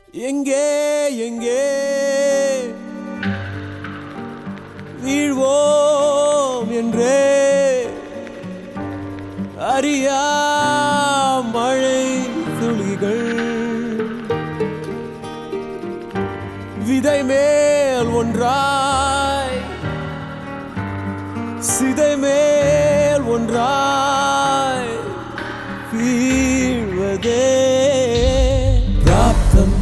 எங்கே எங்கே வீழ்வோம் என்றே அறியா மழை துளிகள் விதை மேல் ஒன்றாய் சிதை மேல் ஒன்றாய் வீழ்வதே பிராப்தம்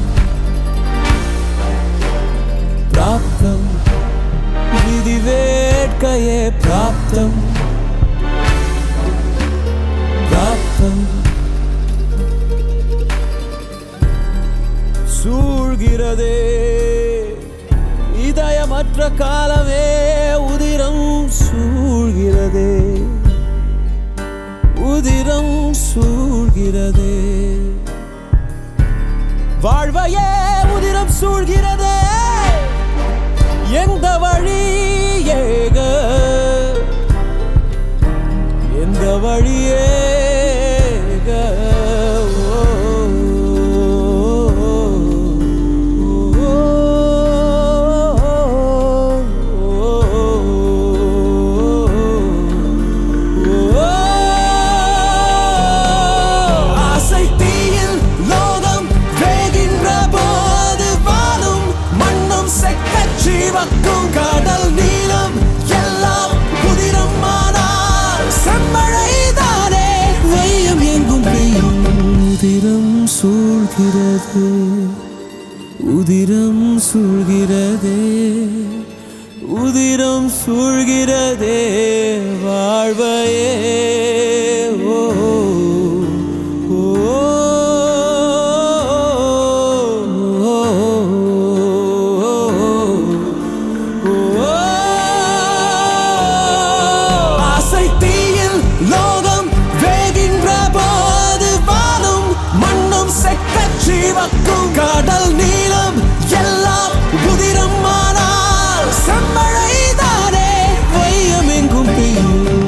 பிராப்தம் விதி வேட்கையே பிராப்தம் பிராப்தம் சூழ்கிறதே இதயமற்ற காலமே உதிரம் சூழ்கிறதே உதிரம் சூழ்கிறதே வாழ்வையே உதிரம் சூழ்கிறதே எந்த வழி ஏக எந்த வழியேக ஓ, ஆசை தீயில் லோகம் வேகின்ற போது வாழும் மண்ணும் செக்கச் சிவக்கும் கடல் நீளம் எல்லாம் குதிரம் ஆனால் செம்மழைதானே வெய்யம் எங்கும் பெய்யும் உதிரம் சூழ்கிறது உதிரம் சூழ்கிறதே உதிரம் சூழ்கிறதே வாழ்வையே ஓ ஓ, ஓ, ஆசை தீயில் லோகம் வேகின்ற போது வாழும் மண்ணும் செக்கச் சிவக்கும் கடல் நீளம் எல்லாம் உதிரம் ஆனால் செம்மழைதானே வையம் எங்கும் பெய்யும்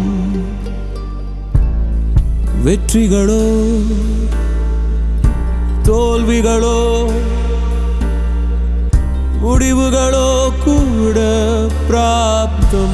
வெற்றிகளோ தோல்விகளோ முடிவுகளோ கூட பிராப்தம்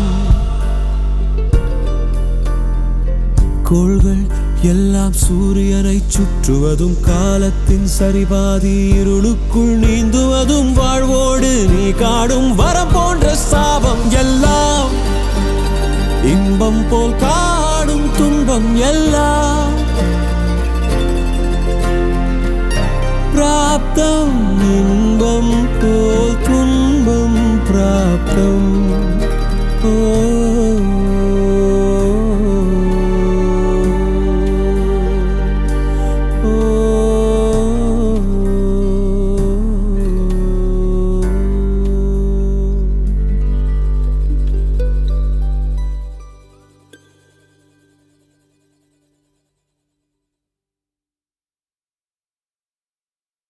கோள்கள் எல்லாம் சூரியனை சுற்றுவதும் காலத்தின் சரிபாதி இருளுக்குள் நீந்துவதும் வாழ்வோடு நீ காடும் வரம் போன்ற சாபம் எல்லாம் இன்பம் போல் காடும் துன்பம் எல்லாம் பிராப்தம்